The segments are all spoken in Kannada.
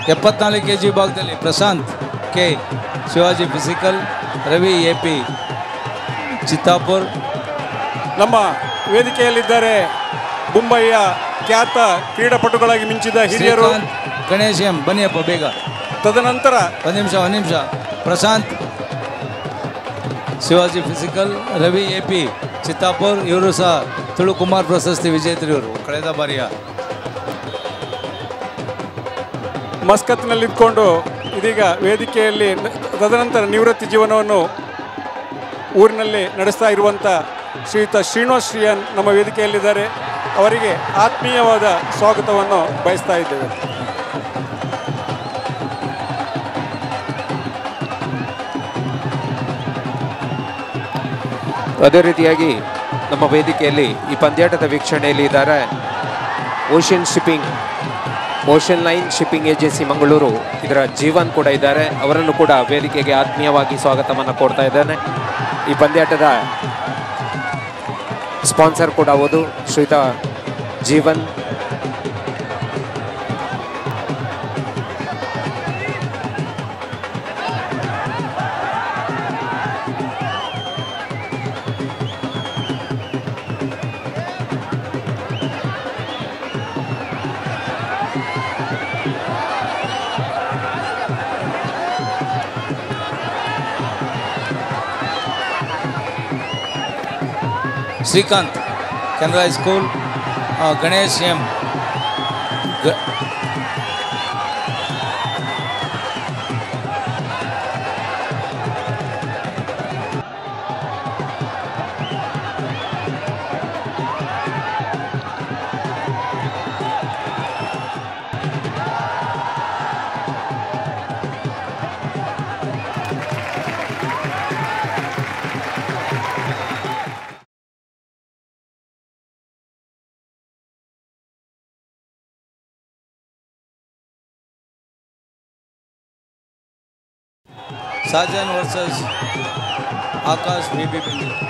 ಎಪ್ಪತ್ನಾಲ್ಕು ಕೆ ಜಿ ವಿಭಾಗದಲ್ಲಿ Prashanth K Shivaji physical Ravi A P Chittapur ನಮ್ಮ ವೇದಿಕೆಯಲ್ಲಿದ್ದಾರೆ ಮುಂಬಯಿಯ ಖ್ಯಾತ ಕ್ರೀಡಾಪಟುಗಳಾಗಿ ಮಿಂಚಿದ ಹಿರಿಯರು ಶ್ರೀಕಾಂತ್ ಗಣೇಶ್ ಎಂ ಬನ್ನಿಯಪ್ಪ ಬೇಗ ತದನಂತರ ಒಂದು ನಿಮಿಷ ಒಂದು ನಿಮಿಷ Prashanth Shivaji physical Ravi A P Chittapur ಇವರು ಸಹ ತುಳು ಕುಮಾರ್ ಪ್ರಶಸ್ತಿ ವಿಜೇತರು ಇವರು ಕಳೆದ ಬಾರಿಯ ಮಸ್ಕತ್ನಲ್ಲಿದ್ದುಕೊಂಡು ಇದೀಗ ವೇದಿಕೆಯಲ್ಲಿ ನ- ತದನಂತರ ನಿವೃತ್ತಿ ಜೀವನವನ್ನು ಊರಿನಲ್ಲಿ ನಡೆಸ್ತಾ ಇರುವಂಥ ಶ್ರೀಯುತ ಶ್ರೀನಿವಾಸ್ ಶ್ರೀಯನ್ ನಮ್ಮ ವೇದಿಕೆಯಲ್ಲಿದ್ದಾರೆ ಅವರಿಗೆ ಆತ್ಮೀಯವಾದ ಸ್ವಾಗತವನ್ನು ಬಯಸ್ತಾ ಇದ್ದೇವೆ ಅದೇ ರೀತಿಯಾಗಿ ನಮ್ಮ ವೇದಿಕೆಯಲ್ಲಿ ಈ ಪಂದ್ಯಾಟದ ವೀಕ್ಷಣೆಯಲ್ಲಿ ಇದ್ದಾರೆ ocean shipping ocean line shipping agency Mangaluru ಇದರ ಜೀವನ್ ಕೂಡ ಇದ್ದಾರೆ ಅವರನ್ನು ಕೂಡ ವೇದಿಕೆಗೆ ಆತ್ಮೀಯವಾಗಿ ಸ್ವಾಗತವನ್ನು ಕೊಡ್ತಾ ಇದ್ದೇನೆ ಈ ಪಂದ್ಯಾಟದ ಸ್ಪಾನ್ಸರ್ ಕೂಡ ಹೌದು ಶ್ರೀಯುತ ಜೀವನ್ ಶ್ರೀಕಾಂತ್ ಕೆನರಾ ಸ್ಕೂಲ್ ಆ, ಗಣೇಶ್ ಎಂ ಗ- Sajan versus Akash B B Bengaluru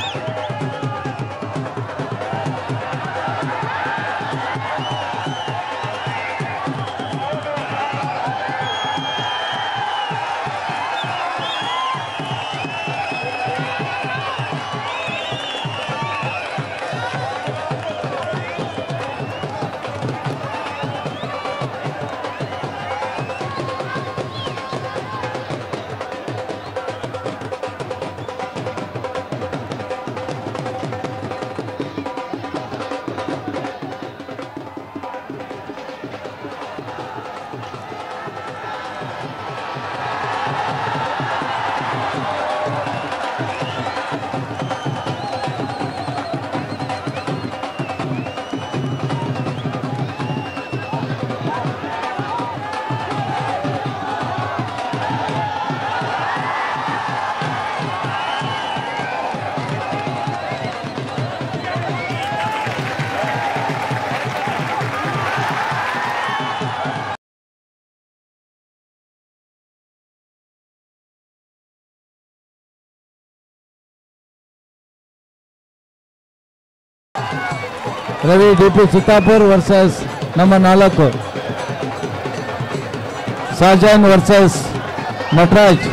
Ravi D P Chittapur versus ನಮ್ಮ ನಾಲ್ಕು ಸಾಜಾನ್ ವರ್ಸಸ್ ನಟರಾಜ್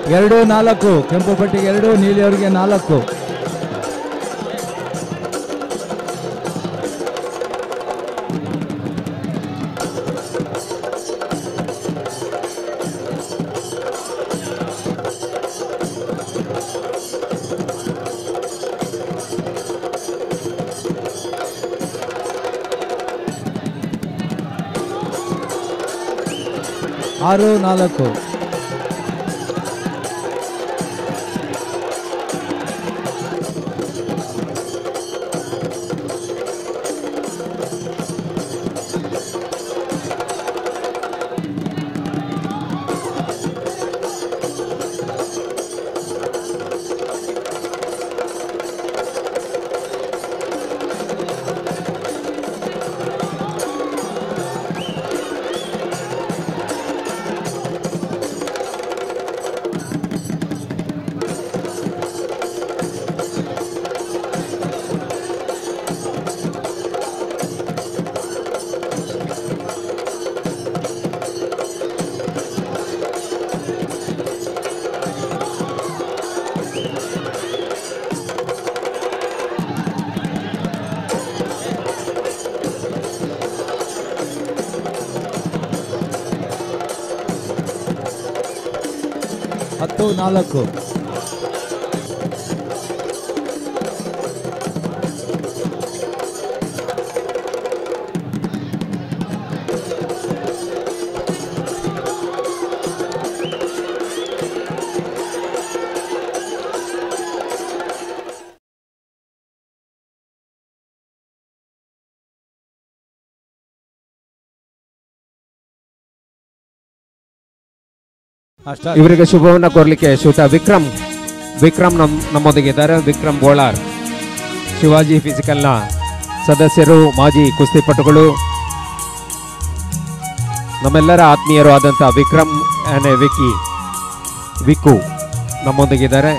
ಎರಡು ನಾಲ್ಕು ಕೆಂಪು ಪಟ್ಟಿಗೆ ಎರಡು ನೀಲಿಯವರಿಗೆ ನಾಲ್ಕು ಆರು ನಾಲ್ಕು ಹತ್ತು ನಾಲ್ಕು ಅಷ್ಟ ಇವರಿಗೆ ಶುಭವನ್ನ ಕೋರ್ಲಿಕ್ಕೆ ಶ್ರೀಯುತ ವಿಕ್ರಮ್ ವಿಕ್ರಮ್ ನಮ್ ನಮ್ಮೊಂದಿಗಿದ್ದಾರೆ ವಿಕ್ರಮ್ ಬೋಳಾರ್ ಶಿವಾಜಿ ಫಿಸಿಕಲ್ನ ಸದಸ್ಯರು ಮಾಜಿ ಕುಸ್ತಿಪಟುಗಳು ನಮ್ಮೆಲ್ಲರ ಆತ್ಮೀಯರು ಆದಂಥ ವಿಕ್ರಮ್ ಆನೆ ವಿಕ್ಕಿ ವಿಕ್ಕು ನಮ್ಮೊಂದಿಗಿದ್ದಾರೆ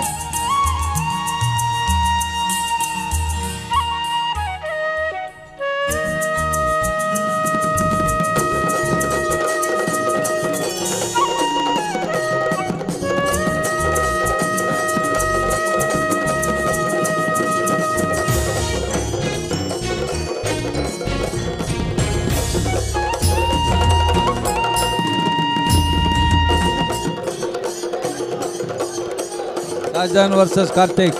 Rajdhan versus Karthik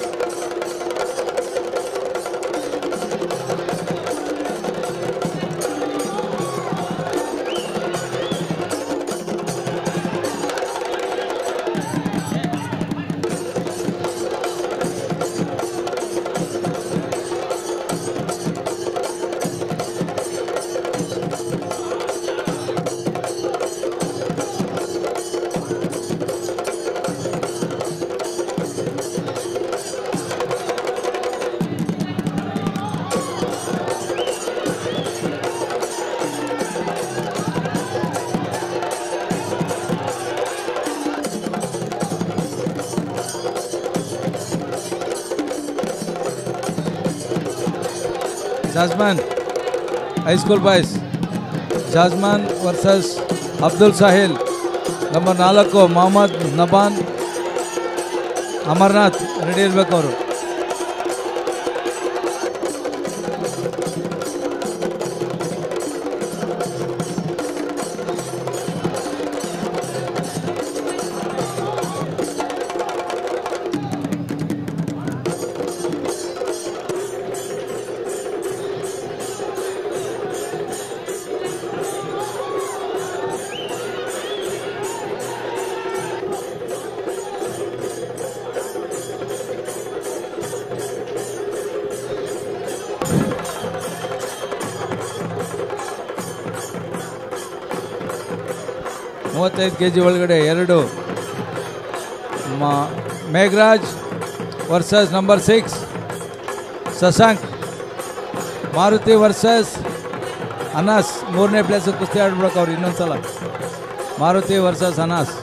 Jajman high school boys Jajman versus Abdul Sahil number ನಾಲ್ಕು ಮೊಹಮ್ಮದ್ ನಬಾನ್ ಅಮರ್ನಾಥ್ ರೆಡಿ ಇರ್ಬೇಕು ಅವರು ಮೂವತ್ತೈದು ಕೆ ಜಿ ಒಳಗಡೆ ಎರಡು ಮ- Megharaj versus number six Shashank Maruti versus Anas ಮೂರನೇ ಪ್ಲೇಸ್ ಕುಸ್ತಿ ಆಡ್ಬಿಡಕ್ಕೆ ಅವ್ರು ಇನ್ನೊಂದ್ಸಲ ಮಾರುತಿ ವರ್ಸಸ್ ಅನಾಸ್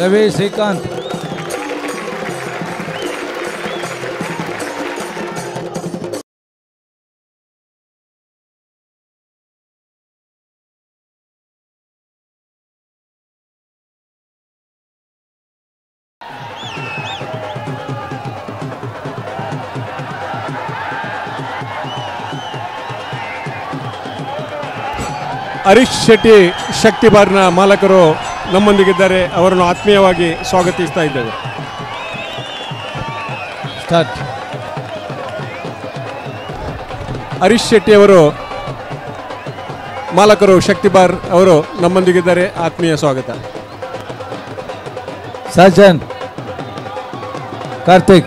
ರವಿ ಶ್ರೀಕಾಂತ್ ಹರೀಶ್ ಶೆಟ್ಟಿ ಶಕ್ತಿ ಬಾರ್ನ ಮಾಲಕರು ನಮ್ಮೊಂದಿಗಿದ್ದಾರೆ ಅವರನ್ನು ಆತ್ಮೀಯವಾಗಿ ಸ್ವಾಗತಿಸ್ತಾ ಇದ್ದೇವೆ ಸ್ಟಾರ್ಟ್ ಹರೀಶ್ ಶೆಟ್ಟಿ ಅವರು ಮಾಲಕರು ಶಕ್ತಿ ಬಾರ್ ಅವರು ನಮ್ಮೊಂದಿಗಿದ್ದಾರೆ ಆತ್ಮೀಯ ಸ್ವಾಗತ ಸಜ್ಜನ್ ಕಾರ್ತಿಕ್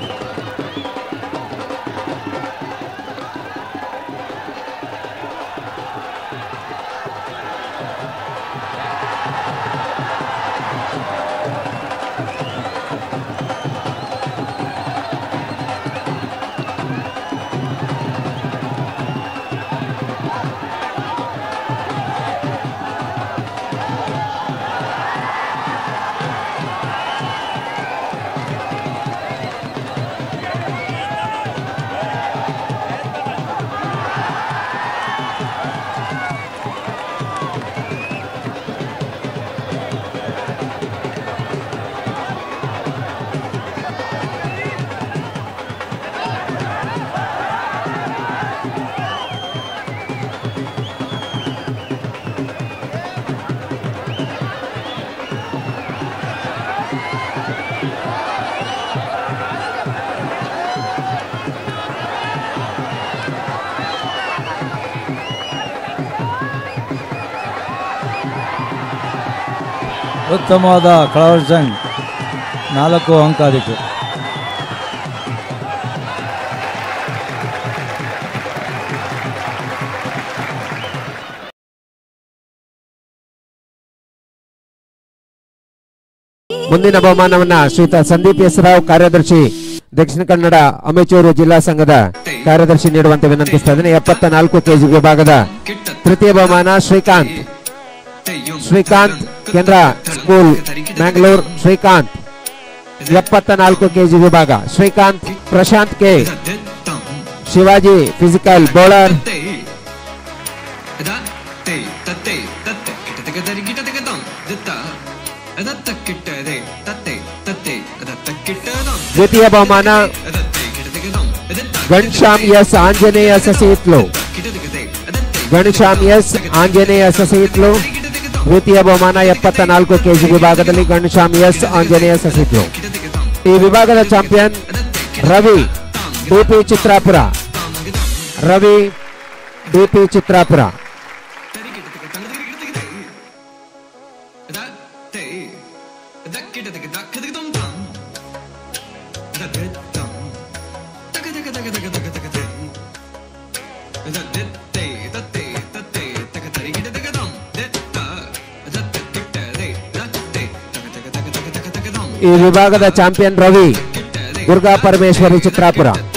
ಉತ್ತಮವಾದ ಕಳವರ್ಜಂಗ್ ನಾಲ್ಕು ಅಂಕ ಅದಕ್ಕೆ ಮುಂದಿನ ಬಹುಮಾನವನ್ನ ಶ್ರೀಯುತ ಸಂದೀಪ್ ಎಸ್ ರಾವ್ ಕಾರ್ಯದರ್ಶಿ ದಕ್ಷಿಣ ಕನ್ನಡ ಅಮೆಚೂರು ಜಿಲ್ಲಾ ಸಂಘದ ಕಾರ್ಯದರ್ಶಿ ನೀಡುವಂತೆ ವಿನಂತಿಸ್ತಾ ಇದ್ದೇನೆ ಎಪ್ಪತ್ತ ನಾಲ್ಕು ಕೆಜಿ ವಿಭಾಗದ ತೃತೀಯ ಬಹುಮಾನ ಶ್ರೀಕಾಂತ್ ಶ್ರೀಕಾಂತ್ ಕೇಂದ್ರ ಸ್ಕೂಲ್ ಮ್ಯಾಂಗ್ಳೂರ್ ಶ್ರೀಕಾಂತ್ ಎಪ್ಪತ್ತ ನಾಲ್ಕು ಕೆಜಿ ವಿಭಾಗ Srikanth Prashanth K Shivaji physical bowler ದ್ವಿತೀಯ ಬಹುಮಾನ ಗಣಶ್ಯಾಮ್ ಎಸ್ ಆಂಜನೇಯ ಸಸಿಹಿತ್ಲು ಗಣಶ್ಯಾಮ್ ಎಸ್ ಆಂಜನೇಯ ಸಸಿಹಿತ್ಲು ದ್ವಿತೀಯ ಬಹುಮಾನ ಎಪ್ಪತ್ತ ನಾಲ್ಕು ಕೆಜಿ ವಿಭಾಗದಲ್ಲಿ ಗಣಶ್ಯಾಮ್ ಎಸ್ ಆಂಜನೇಯ ಸಸಿಹಿತ್ಲು ಈ ವಿಭಾಗದ champion Ravi DP Chitrapura Ravi DP Chitrapura ಈ ವಿಭಾಗದ ಚಾಂಪಿಯನ್ ರವಿ ದುರ್ಗಾ ಪರಮೇಶ್ವರಿ ಚಿತ್ರಾಪುರ